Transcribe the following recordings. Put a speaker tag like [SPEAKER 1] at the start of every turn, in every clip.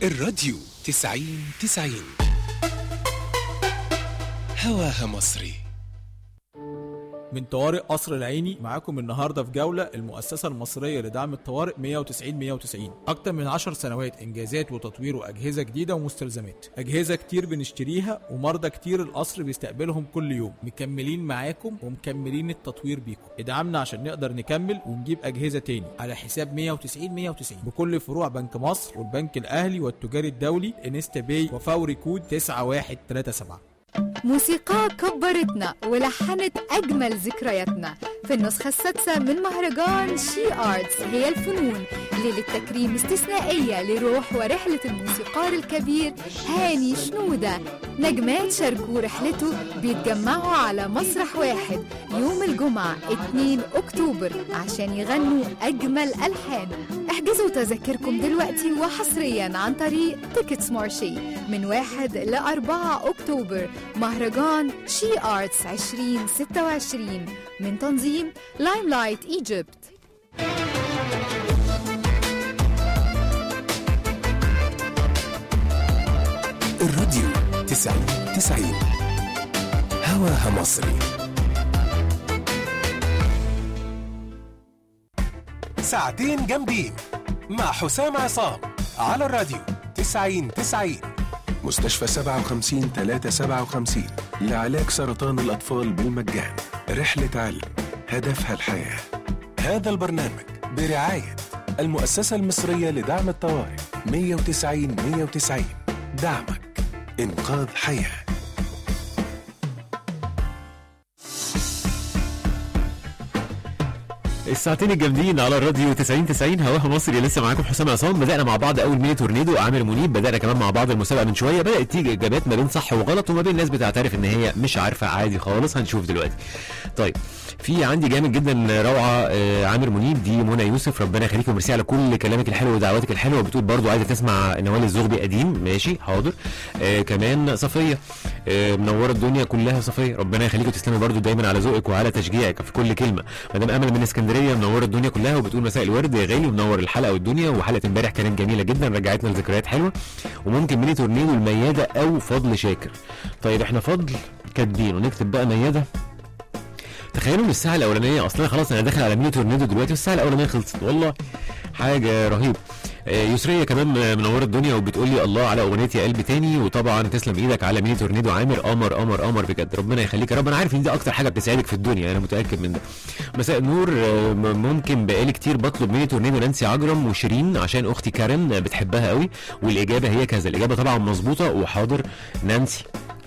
[SPEAKER 1] الراديو تسعين تسعين هواها مصري
[SPEAKER 2] من طوارئ قصر العيني معاكم النهارده في جوله المؤسسه المصريه لدعم الطوارئ 190 190 اكتر من 10 سنوات انجازات وتطوير واجهزه جديده ومستلزمات اجهزه كتير بنشتريها ومرضى كتير القصر بيستقبلهم كل يوم مكملين معاكم ومكملين التطوير بيكم ادعمنا عشان نقدر نكمل ونجيب اجهزه تاني على حساب 190 190 بكل فروع بنك مصر والبنك الاهلي والتجاري الدولي انستا باي وفوري كود 9137
[SPEAKER 3] موسيقى كبرتنا ولحنت أجمل ذكرياتنا في النسخة السادسة من مهرجان شي آرتس هي الفنون ليلة تكريم استثنائية لروح ورحلة الموسيقار الكبير هاني شنودة نجمات شاركوا رحلته بيتجمعوا على مسرح واحد يوم الجمعة 2 أكتوبر عشان يغنوا أجمل ألحان احجزوا تذاكركم دلوقتي وحصريا عن طريق تيكتس مارشي من 1 ل 4 أكتوبر مهرجان شي آرتس 2026 من تنظيم لايم لايت ايجيبت
[SPEAKER 1] الراديو تسعين تسعين هواها مصري ساعتين جامدين مع حسام عصام على الراديو تسعين تسعين مستشفى سبعة وخمسين تلاتة سبعة وخمسين لعلاج سرطان الأطفال بالمجان رحلة علم هدفها الحياة هذا البرنامج برعاية المؤسسة المصرية لدعم الطوارئ 190 190 دعمك إنقاذ حياه
[SPEAKER 4] الساعتين الجامدين على الراديو 90 90 هواها مصري لسه معاكم حسام عصام بدانا مع بعض اول ميني تورنيدو عامر منيب بدانا كمان مع بعض المسابقه من شويه بدات تيجي اجابات ما بين صح وغلط وما بين ناس بتعترف ان هي مش عارفه عادي خالص هنشوف دلوقتي طيب في عندي جامد جدا روعه آه، عامر منيب دي منى يوسف ربنا يخليك وميرسي على كل كلامك الحلو ودعواتك الحلوه بتقول برضو عايزه تسمع نوال الزغبي قديم ماشي حاضر آه كمان صفيه آه منوره الدنيا كلها صفيه ربنا يخليك وتسلمي برضو دايما على ذوقك وعلى تشجيعك في كل كلمه مدام امل من اسكندريه منوره الدنيا كلها وبتقول مساء الورد يا غالي ومنور الحلقه والدنيا وحلقه امبارح كانت جميله جدا رجعتنا لذكريات حلوه وممكن ميني تورنيدو المياده او فضل شاكر طيب احنا فضل كاتبين ونكتب بقى مياده تخيلوا ان الساعه الاولانيه اصلا خلاص انا داخل على ميني تورنيدو دلوقتي والساعه الاولانيه خلصت والله حاجه رهيبه آه، يسرية كمان منورة الدنيا وبتقول لي الله على اغنية يا قلب تاني وطبعا تسلم ايدك على ميني تورنيدو عامر قمر قمر قمر بجد ربنا يخليك يا رب انا عارف ان دي اكتر حاجة بتسعدك في الدنيا انا متأكد من ده مساء النور آه، م- ممكن بقالي كتير بطلب ميني تورنيدو نانسي عجرم وشيرين عشان اختي كارن آه، بتحبها قوي والاجابة هي كذا الاجابة طبعا مظبوطة وحاضر نانسي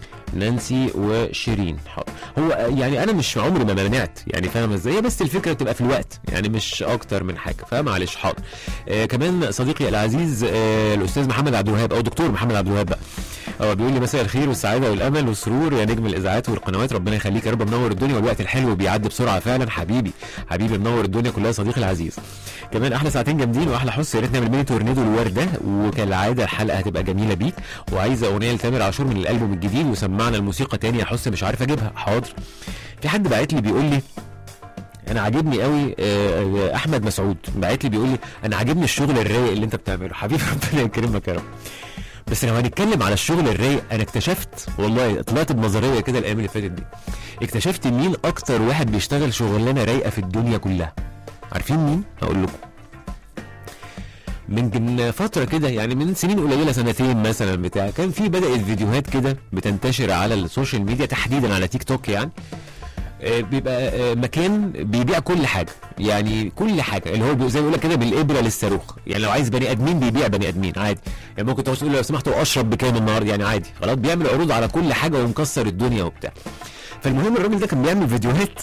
[SPEAKER 4] نانسي وشيرين حاضر. هو يعني انا مش عمري ما منعت يعني فاهم ازاي بس الفكره بتبقى في الوقت يعني مش اكتر من حاجه فمعلش حاضر آه كمان صديقي العزيز آه الاستاذ محمد عبد الوهاب او دكتور محمد عبد الوهاب بقى هو بيقول لي مساء الخير والسعاده والامل والسرور يا نجم الاذاعات والقنوات ربنا يخليك يا رب منور الدنيا والوقت الحلو بيعدي بسرعه فعلا حبيبي حبيبي منور الدنيا كلها صديقي العزيز كمان احلى ساعتين جامدين واحلى حس يا ريت نعمل ميني تورنيدو الورده وكالعاده الحلقه هتبقى جميله بيك وعايزه اغنيه لتامر عاشور من الالبوم الجديد وسمعنا الموسيقى تاني يا حس مش عارف اجيبها حاضر في حد بعت لي بيقول لي انا عاجبني قوي آه، آه، احمد مسعود بعت لي بيقول لي انا عاجبني الشغل الرايق اللي انت بتعمله حبيبي ربنا يكرمك يا رب بس لو هنتكلم على الشغل الرايق انا اكتشفت والله طلعت بنظريه كده الايام اللي فاتت دي اكتشفت مين اكتر واحد بيشتغل شغلانه رايقه في الدنيا كلها عارفين مين هقول لكم من فترة كده يعني من سنين قليلة سنتين مثلا بتاع كان في بدأت فيديوهات كده بتنتشر على السوشيال ميديا تحديدا على تيك توك يعني آه، بيبقى آه، مكان بيبيع كل حاجه يعني كل حاجه اللي هو بي- زي ما بيقول لك كده بالابره للصاروخ يعني لو عايز بني ادمين بيبيع بني ادمين عادي يعني ممكن تقول لو سمحتوا اشرب بكام النهارده يعني عادي خلاص بيعمل عروض على كل حاجه ومكسر الدنيا وبتاع فالمهم الراجل ده كان بيعمل فيديوهات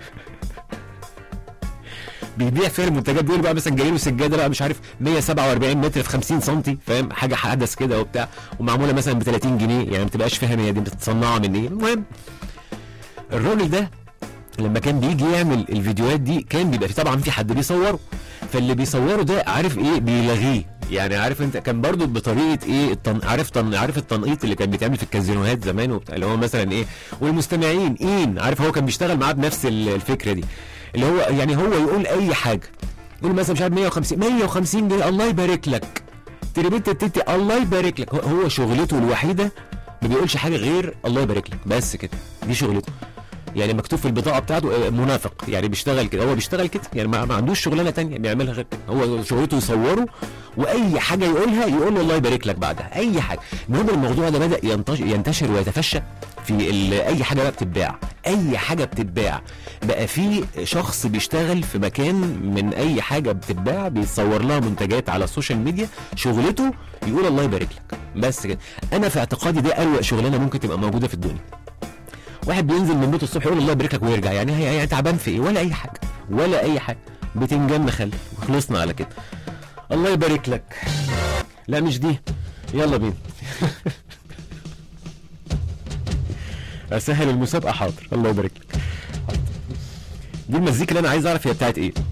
[SPEAKER 4] بيبيع فيها المنتجات بيقول بقى مثلا جاي له سجاده بقى مش عارف 147 متر في 50 سم فاهم حاجه حدث كده وبتاع ومعموله مثلا ب 30 جنيه يعني ما بتبقاش فاهم هي دي متصنعه من ايه المهم الراجل ده لما كان بيجي يعمل الفيديوهات دي كان بيبقى في طبعا في حد بيصوره فاللي بيصوره ده عارف ايه بيلغيه يعني عارف انت كان برضو بطريقه ايه التن... عارف تن... عارف التنقيط اللي كان بيتعمل في الكازينوهات زمان وبتاع اللي هو مثلا ايه والمستمعين اين عارف هو كان بيشتغل معاه بنفس ال- الفكره دي اللي هو يعني هو يقول اي حاجه يقول مثلا مش عارف 150 150 جنيه الله يبارك لك تربيت التيتي الله يبارك لك هو- هو شغلته الوحيده ما بيقولش حاجه غير الله يبارك لك بس كده دي شغلته يعني مكتوب في البطاقه بتاعته آه، منافق يعني بيشتغل كده هو بيشتغل كده يعني ما, ما عندوش شغلانه تانية بيعملها غير كده هو شغلته يصوره واي حاجه يقولها يقول له الله يبارك لك بعدها اي حاجه المهم الموضوع ده بدا ينتشر, ينتشر ويتفشى في ال- اي حاجه بقى بتتباع اي حاجه بتتباع بقى في شخص بيشتغل في مكان من اي حاجه بتتباع بيتصور لها منتجات على السوشيال ميديا شغلته يقول الله يبارك لك بس كده انا في اعتقادي ده اروق شغلانه ممكن تبقى موجوده في الدنيا واحد بينزل من بيته الصبح يقول الله يبارك لك ويرجع يعني هي يعني تعبان في ايه ولا اي حاجه ولا اي حاجه بتنجان مخلل وخلصنا على كده الله يبارك لك لا مش دي يلا بينا اسهل المسابقه حاضر الله يبارك لك حاضر. دي المزيكا اللي انا عايز اعرف هي بتاعت ايه